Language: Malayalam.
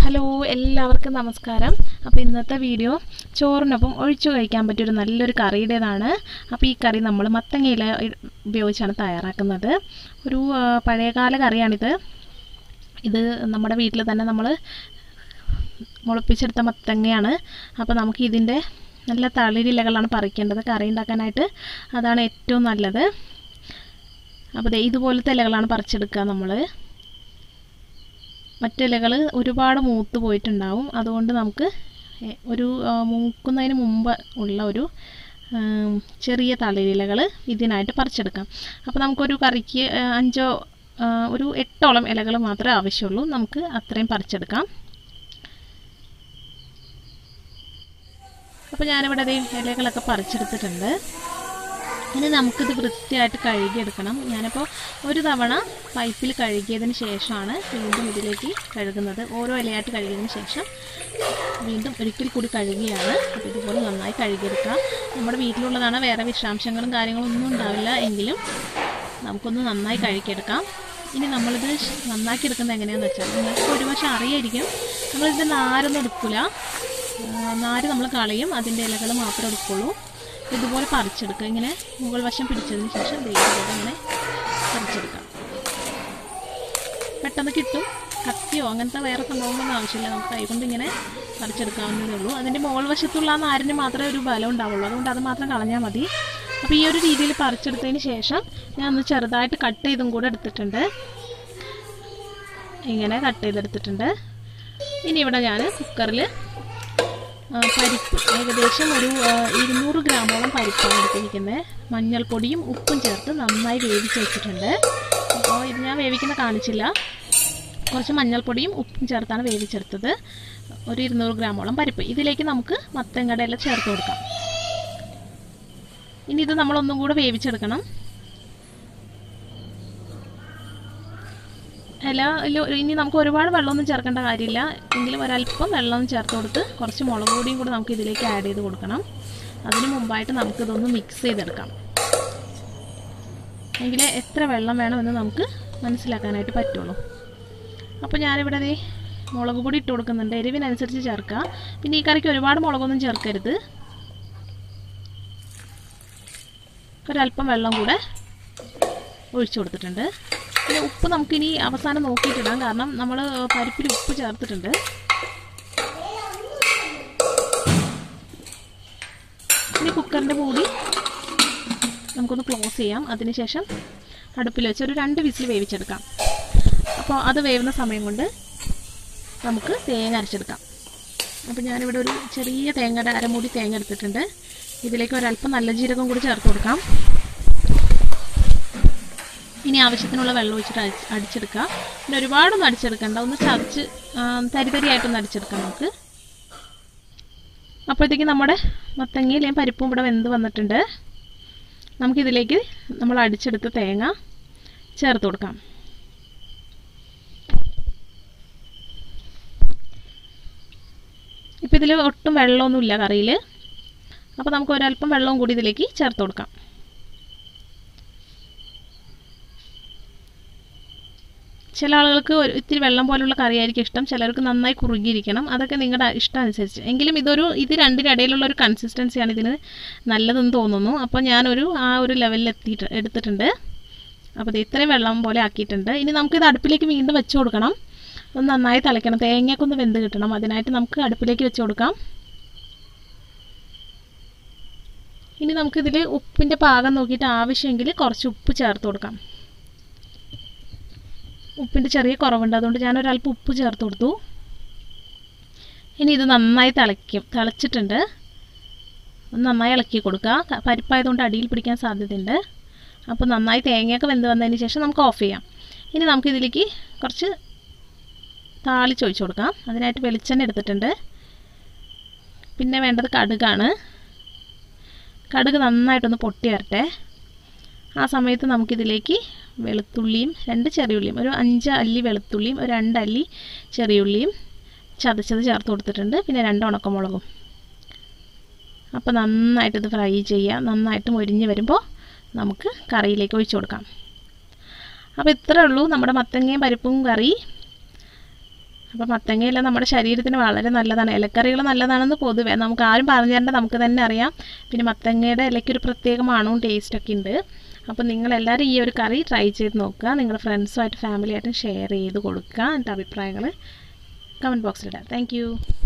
ഹലോ എല്ലാവർക്കും നമസ്കാരം അപ്പോൾ ഇന്നത്തെ വീഡിയോ ചോറിനൊപ്പം ഒഴിച്ചു കഴിക്കാൻ പറ്റിയൊരു നല്ലൊരു കറിയുടേതാണ് അപ്പോൾ ഈ കറി നമ്മൾ മത്തങ്ങയില ഉപയോഗിച്ചാണ് തയ്യാറാക്കുന്നത് ഒരു ആ, പഴയകാല കറിയാണിത് ഇത് നമ്മുടെ വീട്ടിൽ തന്നെ നമ്മൾ മുളപ്പിച്ചെടുത്ത മത്തങ്ങയാണ് അപ്പോൾ നമുക്ക് ഇതിൻ്റെ നല്ല തളിരിലകളാണ് പറിക്കേണ്ടത് കറി ഉണ്ടാക്കാനായിട്ട് അതാണ് ഏറ്റവും നല്ലത് അപ്പോൾ ദേ ഇതുപോലത്തെ ഇലകളാണ് പറിച്ചെടുക്കുക നമ്മൾ മറ്റിലകൾ ഒരുപാട് മൂത്ത് പോയിട്ടുണ്ടാവും അതുകൊണ്ട് നമുക്ക് എ- ഒരു ആ, മൂക്കുന്നതിന് മുമ്പ് ഉള്ള ഒരു ആം, ചെറിയ തളിരിലകൾ ഇതിനായിട്ട് പറിച്ചെടുക്കാം അപ്പോൾ നമുക്കൊരു കറിക്ക് ആ, അഞ്ചോ ആ, ഒരു എട്ടോളം ഇലകൾ മാത്രമേ ആവശ്യമുള്ളൂ നമുക്ക് അത്രയും പറിച്ചെടുക്കാം അപ്പോൾ ഞാനിവിടെ ദേ ഇലകളൊക്കെ പറിച്ചെടുത്തിട്ടുണ്ട് ഇനി നമുക്കിത് വൃത്തിയായിട്ട് കഴുകിയെടുക്കണം ഞാനിപ്പോൾ ഒരു തവണ പൈപ്പിൽ കഴുകിയതിന് ശേഷമാണ് വീണ്ടും ഇതിലേക്ക് കഴുകുന്നത് ഓരോ ഇലയായിട്ട് കഴുകിയതിന് ശേഷം വീണ്ടും ഒരിക്കൽ കൂടി കഴുകിയാണ് അപ്പോൾ ഇതുപോലെ നന്നായി കഴുകിയെടുക്കുക നമ്മുടെ വീട്ടിലുള്ളതാണ് വേറെ വിഷാംശങ്ങളും കാര്യങ്ങളും ഒന്നും ഉണ്ടാവില്ല എങ്കിലും നമുക്കൊന്ന് നന്നായി കഴുകിയെടുക്കാം ഇനി നമ്മളിത് ഷ് നന്നാക്കി എടുക്കുന്നത് എങ്ങനെയാണെന്ന് വെച്ചാൽ നിങ്ങൾക്ക് ഒരു വശം അറിയായിരിക്കും നമ്മളിതിൻ്റെ നാരൊന്നും എടുക്കില്ല നാര് നമ്മൾ കളയും അതിൻ്റെ ഇലകൾ മാത്രമേ എടുക്കുള്ളൂ ഇതുപോലെ പറിച്ചെടുക്കുക ഇങ്ങനെ മുകൾ വശം പിടിച്ചതിന് ശേഷം ദേ ഇതുപോലെ ഇങ്ങനെ പറിച്ചെടുക്കാം പെട്ടെന്ന് കിട്ടും കത്തിയോ അങ്ങനത്തെ വേറെ സംഭവങ്ങളൊന്നും ആവശ്യമില്ല നമുക്ക് കൈകൊണ്ട് ഇങ്ങനെ പറിച്ചെടുക്കാവുന്നതേ ഉള്ളൂ അതിൻ്റെ മുകൾ വശത്തുള്ള ആ നാരിന് മാത്രമേ ഒരു ബലം ഉണ്ടാവുള്ളൂ അതുകൊണ്ട് അത് മാത്രം കളഞ്ഞാൽ മതി അപ്പോൾ ഈ ഒരു രീതിയിൽ പറിച്ചെടുത്തതിന് ശേഷം ഞാൻ ഒന്ന് ചെറുതായിട്ട് കട്ട് ചെയ്തും കൂടെ എടുത്തിട്ടുണ്ട് ഇങ്ങനെ കട്ട് ചെയ്തെടുത്തിട്ടുണ്ട് ഇനി ഇവിടെ ഞാൻ കുക്കറിൽ ആ, പരിപ്പ് ഏകദേശം ഒരു ആ, ഇരുന്നൂറ് ഗ്രാമോളം പരിപ്പാണ് എടുത്തിരിക്കുന്നത് മഞ്ഞൾപ്പൊടിയും ഉപ്പും ചേർത്ത് നന്നായി വേവിച്ച് വെച്ചിട്ടുണ്ട് അപ്പോൾ ഇത് ഞാൻ വേവിക്കുന്ന കാണിച്ചില്ല കുറച്ച് മഞ്ഞൾപ്പൊടിയും ഉപ്പും ചേർത്താണ് വേവിച്ചെടുത്തത് ഒരു ഇരുന്നൂറ് ഗ്രാമോളം പരിപ്പ് ഇതിലേക്ക് നമുക്ക് മത്തങ്ങടയെല്ലാം ചേർത്ത് കൊടുക്കാം ഇനി ഇത് നമ്മളൊന്നും കൂടെ വേവിച്ചെടുക്കണം ഇല ഇല്ല, ഇനി നമുക്ക് ഒരുപാട് വെള്ളമൊന്നും ചേർക്കേണ്ട കാര്യമില്ല എങ്കിലും ഒരല്പം വെള്ളം ചേർത്ത് കൊടുത്ത് കുറച്ച് മുളക് പൊടിയും കൂടി നമുക്ക് ഇതിലേക്ക് ആഡ് ചെയ്ത് കൊടുക്കണം അതിന് മുമ്പായിട്ട് നമുക്കിതൊന്ന് മിക്സ് ചെയ്തെടുക്കാം എങ്കിലേ എത്ര വെള്ളം വേണമെന്ന് നമുക്ക് മനസ്സിലാക്കാനായിട്ട് പറ്റുള്ളൂ അപ്പോൾ ഞാനിവിടെ ദേ മുളക് പൊടി ഇട്ട് കൊടുക്കുന്നുണ്ട് എരിവിനനുസരിച്ച് ചേർക്കുക പിന്നെ ഈ കറിക്ക് ഒരുപാട് മുളകൊന്നും ചേർക്കരുത് ഒരല്പം വെള്ളം കൂടെ ഒഴിച്ചു കൊടുത്തിട്ടുണ്ട് പിന്നെ ഉപ്പ് നമുക്കിനി അവസാനം നോക്കിയിട്ടിടാം കാരണം നമ്മൾ പരിപ്പിൽ ഉപ്പ് ചേർത്തിട്ടുണ്ട് ഇനി കുക്കറിൻ്റെ മൂടി നമുക്കൊന്ന് ക്ലോസ് ചെയ്യാം അതിനുശേഷം അടുപ്പിൽ വെച്ച് ഒരു രണ്ട് വിസിൽ വേവിച്ചെടുക്കാം അപ്പോൾ അത് വേവുന്ന സമയം കൊണ്ട് നമുക്ക് തേങ്ങ അരച്ചെടുക്കാം അപ്പോൾ ഞാനിവിടെ ഒരു ചെറിയ തേങ്ങയുടെ അരമൂടി തേങ്ങ എടുത്തിട്ടുണ്ട് ഇതിലേക്ക് ഒരല്പം നല്ല ജീരകം കൂടി ചേർത്ത് കൊടുക്കാം ഇനി ആവശ്യത്തിനുള്ള വെള്ളം ഒഴിച്ചിട്ട് അടിച്ച് അടിച്ചെടുക്കുക പിന്നെ ഒരുപാടൊന്നും അടിച്ചെടുക്കണ്ട ഒന്ന് ചതച്ച് ആ, തരി തരിയായിട്ടൊന്ന് അടിച്ചെടുക്കാം നമുക്ക് അപ്പോഴത്തേക്ക് നമ്മുടെ മത്തങ്ങയിലേയും പരിപ്പും ഇവിടെ വെന്ത് വന്നിട്ടുണ്ട് നമുക്കിതിലേക്ക് നമ്മൾ അടിച്ചെടുത്ത തേങ്ങ ചേർത്ത് കൊടുക്കാം ഇപ്പം ഇതിൽ ഒട്ടും വെള്ളമൊന്നുമില്ല കറിയിൽ അപ്പോൾ നമുക്ക് ഒരല്പം വെള്ളവും കൂടി ഇതിലേക്ക് ചേർത്ത് കൊടുക്കാം ചില ആളുകൾക്ക് ഒരു ഇത്തിരി വെള്ളം പോലുള്ള കറിയായിരിക്കും ഇഷ്ടം ചിലർക്ക് നന്നായി കുറുകിയിരിക്കണം അതൊക്കെ നിങ്ങളുടെ ഇഷ്ടം അനുസരിച്ച് എങ്കിലും ഇതൊരു ഇത് രണ്ടിനിടയിലുള്ള ഒരു കൺസിസ്റ്റൻസിയാണ് ഇതിന് നല്ലതെന്ന് തോന്നുന്നു അപ്പോൾ ഞാനൊരു ആ ഒരു ലെവലിൽ എത്തിയിട്ട് എടുത്തിട്ടുണ്ട് അപ്പോൾ ഇത് ഇത്രയും വെള്ളം പോലെ ആക്കിയിട്ടുണ്ട് ഇനി നമുക്കിത് അടുപ്പിലേക്ക് വീണ്ടും വെച്ച് കൊടുക്കണം ഒന്ന് നന്നായി തിളയ്ക്കണം തേങ്ങയൊക്കെ ഒന്ന് വെന്ത് കിട്ടണം അതിനായിട്ട് നമുക്ക് അടുപ്പിലേക്ക് വെച്ച് കൊടുക്കാം ഇനി നമുക്കിതിൽ ഉപ്പിൻ്റെ പാകം നോക്കിയിട്ട് ആവശ്യമെങ്കിൽ കുറച്ച് ഉപ്പ് ചേർത്ത് കൊടുക്കാം ഉപ്പിൻ്റെ ചെറിയ കുറവുണ്ട് അതുകൊണ്ട് ഞാൻ ഒരല്പം ഉപ്പ് ചേർത്ത് കൊടുത്തു ഇനി ഇത് നന്നായി തിളയ്ക്കും തിളച്ചിട്ടുണ്ട് ഒന്ന് നന്നായി ഇളക്കി കൊടുക്കുക ക- പരിപ്പായതുകൊണ്ട് അടിയിൽ പിടിക്കാൻ സാധ്യതയുണ്ട് അപ്പോൾ നന്നായി തേങ്ങയൊക്കെ വെന്ത് വന്നതിന് ശേഷം നമുക്ക് ഓഫ് ചെയ്യാം ഇനി നമുക്കിതിലേക്ക് കുറച്ച് താളിച്ചൊഴിച്ച് കൊടുക്കാം അതിനായിട്ട് വെളിച്ചെണ്ണ എടുത്തിട്ടുണ്ട് പിന്നെ വേണ്ടത് കടുകാണ് കടുക് നന്നായിട്ടൊന്ന് പൊട്ടി വരട്ടെ ആ സമയത്ത് നമുക്കിതിലേക്ക് വെളുത്തുള്ളിയും രണ്ട് ചെറിയുള്ളിയും ഒരു അഞ്ച് അല്ലി വെളുത്തുള്ളിയും ഒരു രണ്ട് അല്ലി ചെറിയുള്ളിയും ചതച്ചത് ചേർത്ത് കൊടുത്തിട്ടുണ്ട് പിന്നെ രണ്ട് ഉണക്കമുളകും അപ്പോൾ നന്നായിട്ട് ഇത് ഫ്രൈ ചെയ്യുക നന്നായിട്ട് മൊരിഞ്ഞ് വരുമ്പോൾ നമുക്ക് കറിയിലേക്ക് ഒഴിച്ചു കൊടുക്കാം അപ്പോൾ ഇത്രേ ഉള്ളൂ നമ്മുടെ മത്തങ്ങയും പരിപ്പും കറി അപ്പോൾ മത്തങ്ങയെല്ലാം നമ്മുടെ ശരീരത്തിന് വളരെ നല്ലതാണ് ഇലക്കറികൾ നല്ലതാണെന്ന് പൊതുവെ നമുക്ക് ആരും പറഞ്ഞു തരേണ്ട നമുക്ക് തന്നെ അറിയാം പിന്നെ മത്തങ്ങയുടെ ഇലയ്ക്ക് ഒരു പ്രത്യേക മണവും ടേസ്റ്റൊക്കെ ഉണ്ട് അപ്പോൾ നിങ്ങളെല്ലാവരും ഈ ഒരു കറി ട്രൈ ചെയ്ത് നോക്കുക നിങ്ങളുടെ ഫ്രണ്ട്സുമായിട്ട് ഫാമിലിയായിട്ടും ഷെയർ ചെയ്ത് കൊടുക്കുക എൻ്റെ അഭിപ്രായങ്ങൾ കമൻറ്റ് ബോക്സിലിടാം താങ്ക്